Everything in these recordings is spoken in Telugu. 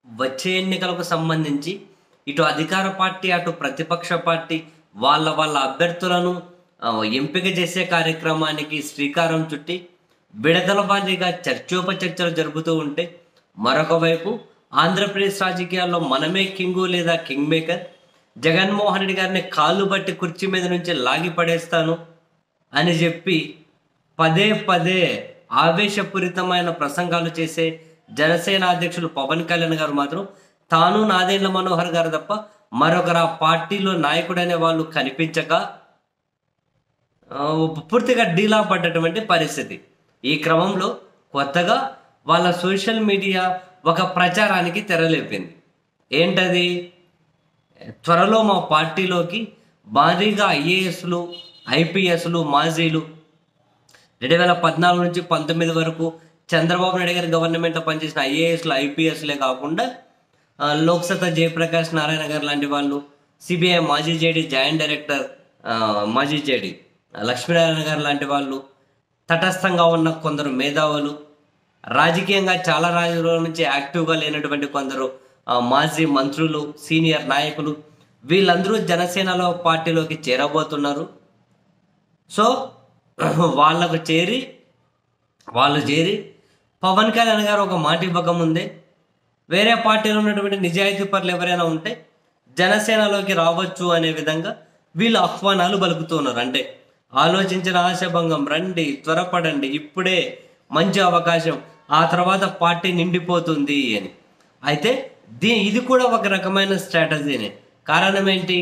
వచ్చే ఎన్నికలకు సంబంధించి ఇటు అధికార పార్టీ అటు ప్రతిపక్ష పార్టీ వాళ్ళ వాళ్ళ అభ్యర్థులను ఆ, ఎంపిక చేసే కార్యక్రమానికి శ్రీకారం చుట్టి విడతల వారీగా చర్చోపచర్చలు జరుపుతూ ఉంటే మరొక వైపు ఆంధ్రప్రదేశ్ రాజకీయాల్లో మనమే కింగు లేదా కింగ్ మేకర్ జగన్మోహన్ రెడ్డి గారిని కాళ్ళు బట్టి కుర్చీ మీద నుంచి లాగి పడేస్తాను అని చెప్పి పదే పదే ఆవేశపూరితమైన ప్రసంగాలు చేసే జనసేన అధ్యక్షులు పవన్ కళ్యాణ్ గారు మాత్రం తాను నాదేండ్ల మనోహర్ గారు తప్ప మరొకరు ఆ పార్టీలో నాయకుడు అనే వాళ్ళు కనిపించక ఆ, పూర్తిగా డీలా పడ్డటువంటి పరిస్థితి ఈ క్రమంలో కొత్తగా వాళ్ళ సోషల్ మీడియా ఒక ప్రచారానికి తెరలేపింది ఏంటది త్వరలో మా పార్టీలోకి భారీగా ఐఏఎస్లు ఐపీఎస్లు మాజీలు రెండు వేల పద్నాలుగు నుంచి పంతొమ్మిది వరకు చంద్రబాబు నాయుడు గారి గవర్నమెంట్లో పనిచేసిన ఐఏఎస్లు ఐపీఎస్లే కాకుండా ఆ, లోక్సత్తా జయప్రకాష్ నారాయణ గారు లాంటి వాళ్ళు సిబిఐ మాజీ జేడీ జాయింట్ డైరెక్టర్ ఆ, మాజీ జేడీ లక్ష్మీనారాయణ గారు లాంటి వాళ్ళు తటస్థంగా ఉన్న కొందరు మేధావులు రాజకీయంగా చాలా రోజుల నుంచి యాక్టివ్గా లేనటువంటి కొందరు ఆ, మాజీ మంత్రులు సీనియర్ నాయకులు వీళ్ళందరూ జనసేనలో పార్టీలోకి చేరబోతున్నారు సో వాళ్ళకు చేరి వాళ్ళు చేరి పవన్ కళ్యాణ్ గారు ఒక మాట ఇవ్వకముందే వేరే పార్టీలో ఉన్నటువంటి నిజాయితీ పరులు ఎవరైనా ఉంటే జనసేనలోకి రావచ్చు అనే విధంగా వీళ్ళు ఆహ్వానాలు పలుకుతున్నారు అంటే ఆలోచించిన ఆశాభంగం రండి త్వరపడండి ఇప్పుడే మంచి అవకాశం ఆ తర్వాత పార్టీ నిండిపోతుంది అని అయితే దీ ఇది కూడా ఒక రకమైన స్ట్రాటజీనే కారణం ఏంటి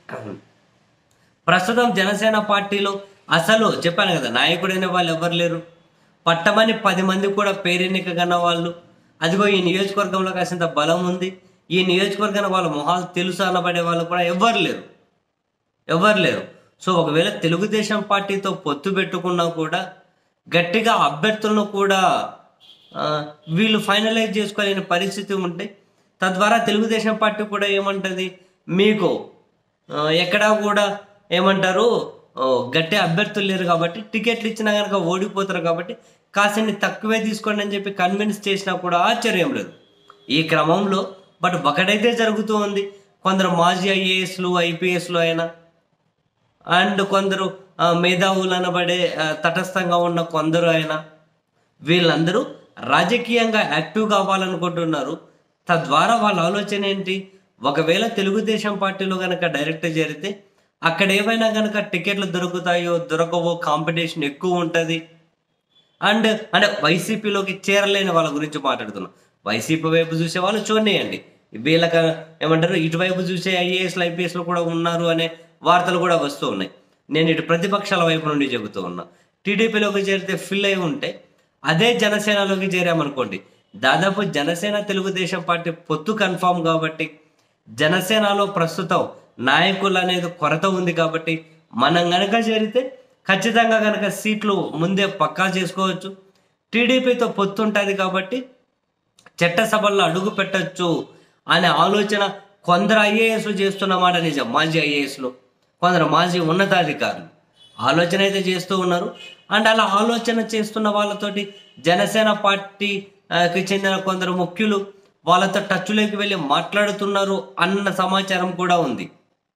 ప్రస్తుతం జనసేన పార్టీలో అసలు చెప్పాను కదా నాయకుడైన వాళ్ళు ఎవరు లేరు పట్టమని పది మంది కూడా పేరెన్నిక కన్న వాళ్ళు అదిగో ఈ నియోజకవర్గంలో కాసింత బలం ఉంది ఈ నియోజకవర్గానికి వాళ్ళ మొహాలు తెలుసు అనబడే వాళ్ళు కూడా ఎవ్వరు లేరు ఎవరు లేరు సో ఒకవేళ తెలుగుదేశం పార్టీతో పొత్తు పెట్టుకున్నా కూడా గట్టిగా అభ్యర్థులను కూడా ఆ, వీళ్ళు ఫైనలైజ్ చేసుకోలేని పరిస్థితి ఉంటే తద్వారా తెలుగుదేశం పార్టీ కూడా ఏమంటది మీకు ఆ, ఎక్కడా కూడా ఏమంటారు ఓ, గట్టి అభ్యర్థులు లేరు కాబట్టి టికెట్లు ఇచ్చినా కనుక ఓడిపోతారు కాబట్టి కాసిన్ని తక్కువే తీసుకోండి అని చెప్పి కన్విన్స్ చేసినా కూడా ఆశ్చర్యం లేదు ఈ క్రమంలో బట్ ఒకటైతే జరుగుతూ ఉంది కొందరు మాజీ ఐఏఎస్లు ఐపీఎస్లు అయినా అండ్ కొందరు ఆ, మేధావులు అనబడే ఆ, తటస్థంగా ఉన్న కొందరు అయినా వీళ్ళందరూ రాజకీయంగా యాక్టివ్ కావాలనుకుంటున్నారు తద్వారా వాళ్ళ ఆలోచన ఏంటి ఒకవేళ తెలుగుదేశం పార్టీలో కనుక డైరెక్ట్ చేరితే అక్కడ ఏమైనా కనుక టికెట్లు దొరుకుతాయో దొరకవో కాంపిటీషన్ ఎక్కువ ఉంటుంది అండ్ అంటే వైసీపీలోకి చేరలేని వాళ్ళ గురించి మాట్లాడుతున్నాం వైసీపీ వైపు చూసే వాళ్ళు చూడనియండి వీళ్ళకి ఏమంటారు ఇటువైపు చూసే ఐఏఎస్లు ఐపీఎస్లు కూడా ఉన్నారు అనే వార్తలు కూడా వస్తూ ఉన్నాయి నేను ఇటు ప్రతిపక్షాల వైపు నుండి చెబుతూ ఉన్నా టీడీపీలోకి చేరితే ఫిల్ అయి ఉంటే అదే జనసేనలోకి చేరామనుకోండి దాదాపు జనసేన తెలుగుదేశం పార్టీ పొత్తు కన్ఫామ్ కాబట్టి జనసేనలో ప్రస్తుతం నాయకులు అనేది కొరత ఉంది కాబట్టి మనం గనక చేరితే ఖచ్చితంగా కనుక సీట్లు ముందే పక్కా చేసుకోవచ్చు టీడీపీతో పొత్తు ఉంటుంది కాబట్టి చట్టసభల్లో అడుగు పెట్టచ్చు అనే ఆలోచన కొందరు ఐఏఎస్లు చేస్తున్నమాట నిజం మాజీ ఐఏఎస్లు కొందరు మాజీ ఉన్నతాధికారులు ఆలోచన అయితే చేస్తూ ఉన్నారు అండ్ అలా ఆలోచన చేస్తున్న వాళ్ళతోటి జనసేన పార్టీకి చెందిన కొందరు ముఖ్యులు వాళ్ళతో టచ్లోకి వెళ్ళి మాట్లాడుతున్నారు అన్న సమాచారం కూడా ఉంది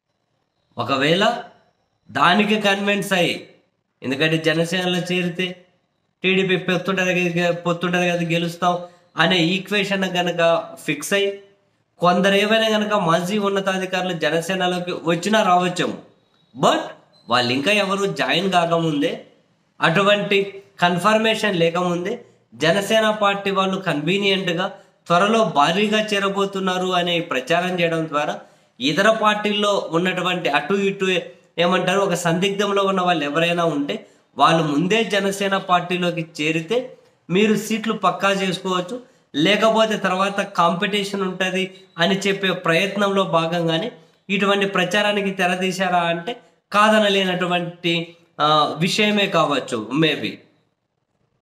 ఒకవేళ దానికి కన్విన్స్ అయ్యి ఎందుకంటే జనసేనలో చేరితే టీడీపీ పొత్తుంటది కదా పొత్తుంటది కదా గెలుస్తాం అనే ఈక్వేషన్ కనుక ఫిక్స్ అయ్యి కొందరు ఏమైనా కనుక మాజీ ఉన్నతాధికారులు జనసేనలోకి వచ్చినా రావచ్చేమో బట్ వాళ్ళు ఇంకా ఎవరు జాయిన్ కాకముందే అటువంటి కన్ఫర్మేషన్ లేకముందే జనసేన పార్టీ వాళ్ళు కన్వీనియంట్గా త్వరలో భారీగా చేరబోతున్నారు అనే ప్రచారం చేయడం ద్వారా ఇతర పార్టీల్లో ఉన్నటువంటి అటు ఇటు ఏమంటారు ఒక సందిగ్ధంలో ఉన్న వాళ్ళు ఎవరైనా ఉంటే వాళ్ళు ముందే జనసేన పార్టీలోకి చేరితే మీరు సీట్లు పక్కా చేసుకోవచ్చు లేకపోతే తర్వాత కాంపిటీషన్ ఉంటుంది అని చెప్పే ప్రయత్నంలో భాగంగానే ఇటువంటి ప్రచారానికి తెరతీశారా అంటే కాదనలేనటువంటి ఆ, విషయమే కావచ్చు మేబీ